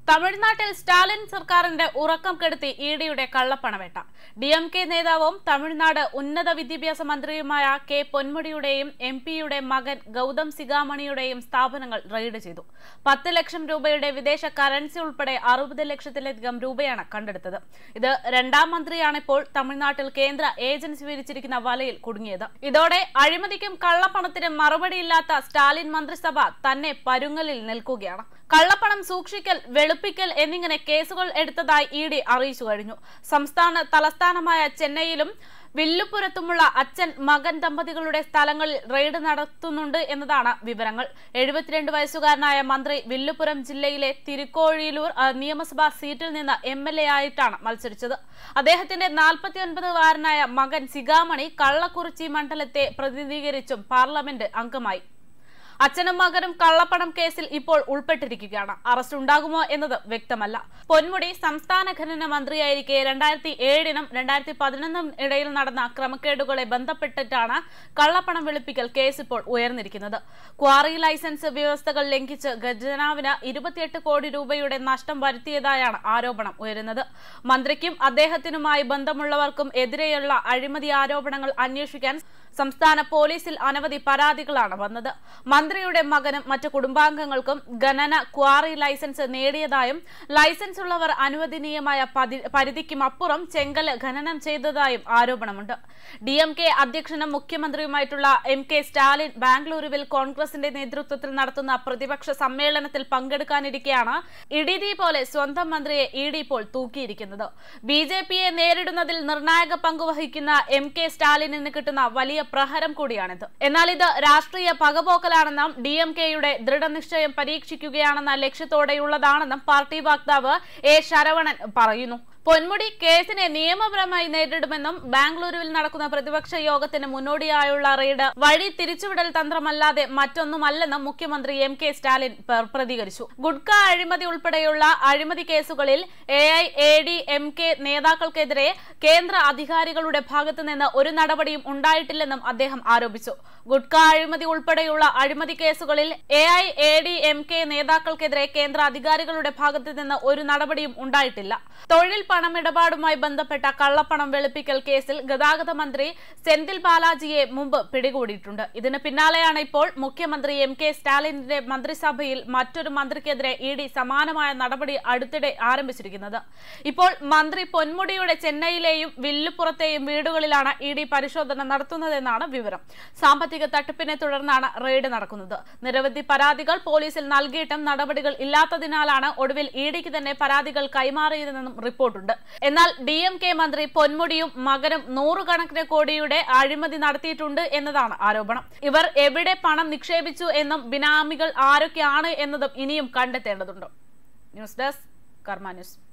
തമിഴ്നാട്ടിൽ സ്റ്റാലിൻ സർക്കാരിന്റെ ഉറക്കം കെടുത്തി ഇ ഡിയുടെ കള്ളപ്പണവേട്ട ഡി എം കെ നേതാവും തമിഴ്നാട് ഉന്നത വിദ്യാഭ്യാസ മന്ത്രിയുമായ കെ പൊന്മുടിയുടെയും എം പിയുടെ മകൻ ഗൌതം സിഗാമണിയുടെയും സ്ഥാപനങ്ങൾ റെയ്ഡ് ചെയ്തു പത്ത് ലക്ഷം രൂപയുടെ വിദേശ കറൻസി ഉൾപ്പെടെ അറുപത് ലക്ഷത്തിലധികം രൂപയാണ് കണ്ടെടുത്തത് ഇത് രണ്ടാം മന്ത്രിയാണിപ്പോൾ തമിഴ്നാട്ടിൽ കേന്ദ്ര ഏജൻസി വിരിച്ചിരിക്കുന്ന വലയിൽ കുടുങ്ങിയത് ഇതോടെ അഴിമതിക്കും കള്ളപ്പണത്തിനും മറുപടിയില്ലാത്ത സ്റ്റാലിൻ മന്ത്രിസഭ തന്നെ പരുങ്ങലിൽ നിൽക്കുകയാണ് കള്ളപ്പണം സൂക്ഷിക്കൽ വെളുപ്പിക്കൽ എന്നിങ്ങനെ കേസുകൾ എടുത്തതായി ഇ ഡി അറിയിച്ചു കഴിഞ്ഞു സംസ്ഥാന തലസ്ഥാനമായ ചെന്നൈയിലും വില്ലുപുരത്തുമുള്ള അച്ഛൻ മകൻ ദമ്പതികളുടെ സ്ഥലങ്ങളിൽ റെയ്ഡ് നടത്തുന്നുണ്ട് എന്നതാണ് വിവരങ്ങൾ എഴുപത്തിരണ്ട് വയസ്സുകാരനായ മന്ത്രി വില്ലുപുരം ജില്ലയിലെ തിരുക്കോഴിയിലൂർ അഹ്, നിയമസഭാ സീറ്റിൽ നിന്ന് എം എൽ എ ആയിട്ടാണ് മത്സരിച്ചത് അദ്ദേഹത്തിന്റെ നാൽപ്പത്തിയൊൻപതുകാരനായ മകൻ സിഗാമണി കള്ളക്കുറിച്ചി മണ്ഡലത്തെ പ്രതിനിധീകരിച്ചും പാർലമെന്റ് അംഗമായി അച്ഛനും മകനും കള്ളപ്പണം കേസിൽ ഇപ്പോൾ ഉൾപ്പെട്ടിരിക്കുകയാണ് അറസ്റ്റ് ഉണ്ടാകുമോ എന്നത് വ്യക്തമല്ല പൊന്മുടി സംസ്ഥാന ഖനന മന്ത്രിയായിരിക്കെ രണ്ടായിരത്തി ഏഴിനും രണ്ടായിരത്തി പതിനൊന്നും ഇടയിൽ നടന്ന ക്രമക്കേടുകളെ ബന്ധപ്പെട്ടിട്ടാണ് കള്ളപ്പണം വെളുപ്പിക്കൽ കേസ് ഇപ്പോൾ ഉയർന്നിരിക്കുന്നത് ക്വാറി ലൈസൻസ് വ്യവസ്ഥകൾ ലംഘിച്ച് ഖജനാവിന് ഇരുപത്തിയെട്ട് കോടി രൂപയുടെ നഷ്ടം വരുത്തിയതായാണ് ആരോപണം ഉയരുന്നത് മന്ത്രിക്കും അദ്ദേഹത്തിനുമായി ബന്ധമുള്ളവർക്കും എതിരെയുള്ള അഴിമതി ആരോപണങ്ങൾ അന്വേഷിക്കാൻ സംസ്ഥാന പോലീസിൽ അനവധി പരാതികളാണ് വന്നത് മന്ത്രിയുടെ മകനും മറ്റു കുടുംബാംഗങ്ങൾക്കും ഖനന ക്വാറി ലൈസൻസ് നേടിയതായും ലൈസൻസ് ഉള്ളവർ അനുവദനീയമായ പതി- പരിധിക്കും അപ്പുറം ചെങ്കൽ ഖനനം ചെയ്തതായും ആരോപണമുണ്ട് ഡി എം കെ അധ്യക്ഷനും മുഖ്യമന്ത്രിയുമായിട്ടുള്ള എം കെ സ്റ്റാലിൻ ബാംഗ്ലൂരുവിൽ കോൺഗ്രസിന്റെ നേതൃത്വത്തിൽ നടത്തുന്ന പ്രതിപക്ഷ സമ്മേളനത്തിൽ പങ്കെടുക്കാനിരിക്കെയാണ് ഇടിതി പോലെ സ്വന്തം മന്ത്രിയെ ഇ ഡി ഇപ്പോൾ തൂക്കിയിരിക്കുന്നത് ബി ജെ പിയെ നേരിടുന്നതിൽ നിർണായക പങ്കുവഹിക്കുന്ന എം കെ സ്റ്റാലിനിന് കിട്ടുന്ന വലിയ പ്രഹരം കൂടിയാണിത് എന്നാൽ ഇത് രാഷ്ട്രീയ പകപോക്കലാണെന്നും ഡി എം കെയുടെ ദൃഢനിശ്ചയം പരീക്ഷിക്കുകയാണെന്ന ലക്ഷ്യത്തോടെയുള്ളതാണെന്നും പാർട്ടി വക്താവ് എ ശരവണൻ പറയുന്നു പൊന്മുടി കേസിനെ നിയമപരമായി നേരിടുമെന്നും ബാംഗ്ലൂരുവിൽ നടക്കുന്ന പ്രതിപക്ഷ യോഗത്തിന് മുന്നോടിയായുള്ള റെയ്ഡ് വഴി തിരിച്ചുവിടൽ തന്ത്രമല്ലാതെ മറ്റൊന്നുമല്ലെന്നും മുഖ്യമന്ത്രി എം കെ സ്റ്റാലിൻ പ- പ്രതികരിച്ചു ഗുഡ്ക അഴിമതി ഉൾപ്പെടെയുള്ള അഴിമതി കേസുകളിൽ A I A D M K നേതാക്കൾക്കെതിരെ കേന്ദ്ര അധികാരികളുടെ ഭാഗത്തു നിന്ന് ഒരു നടപടിയും ഉണ്ടായിട്ടില്ലെന്നും അദ്ദേഹം ആരോപിച്ചു ഗുഡ്ക അഴിമതി ഉൾപ്പെടെയുള്ള അഴിമതി കേസുകളിൽ A I A D M K നേതാക്കൾക്കെതിരെ കേന്ദ്ര അധികാരികളുടെ ഭാഗത്തു നിന്ന് ഒരു നടപടിയും ഉണ്ടായിട്ടില്ല തൊഴിൽ പണമിടപാടുമായി ബന്ധപ്പെട്ട കള്ളപ്പണം വെളുപ്പിക്കൽ കേസിൽ ഗതാഗത മന്ത്രി സെന്തിൽ ബാലാജിയെ മുമ്പ് പിടികൂടിയിട്ടുണ്ട് ഇതിന് പിന്നാലെയാണ് ഇപ്പോൾ മുഖ്യമന്ത്രി എം കെ സ്റ്റാലിന്റെ മന്ത്രിസഭയിൽ മറ്റൊരു മന്ത്രിക്കെതിരെ ഇ ഡി സമാനമായ നടപടി അടുത്തിടെ ആരംഭിച്ചിരിക്കുന്നത് ഇപ്പോൾ മന്ത്രി പൊന്മുടിയുടെ ചെന്നൈയിലെയും വില്ലുപുറത്തെയും വീടുകളിലാണ് ഇ ഡി പരിശോധന നടത്തുന്നതെന്നാണ് വിവരം സാമ്പത്തിക തട്ടിപ്പിനെ തുടർന്നാണ് റെയ്ഡ് നടക്കുന്നത് നിരവധി പരാതികൾ പോലീസിൽ നൽകിയിട്ടും നടപടികൾ ഇല്ലാത്തതിനാലാണ് ഒടുവിൽ ഇ ഡിക്ക് തന്നെ പരാതികൾ കൈമാറിയതെന്നും റിപ്പോർട്ടുണ്ട് എന്നാൽ ഡി എം കെ മന്ത്രി പൊന്മുടിയും മകനും നൂറുകണക്കിന് കോടിയുടെ അഴിമതി നടത്തിയിട്ടുണ്ട് എന്നതാണ് ആരോപണം ഇവർ എവിടെ പണം നിക്ഷേപിച്ചു എന്നും ബിനാമികൾ ആരൊക്കെയാണ് എന്നതും ഇനിയും കണ്ടെത്തേണ്ടതുണ്ട് ന്യൂസ് ഡെസ്ക് കർമ്മ ന്യൂസ്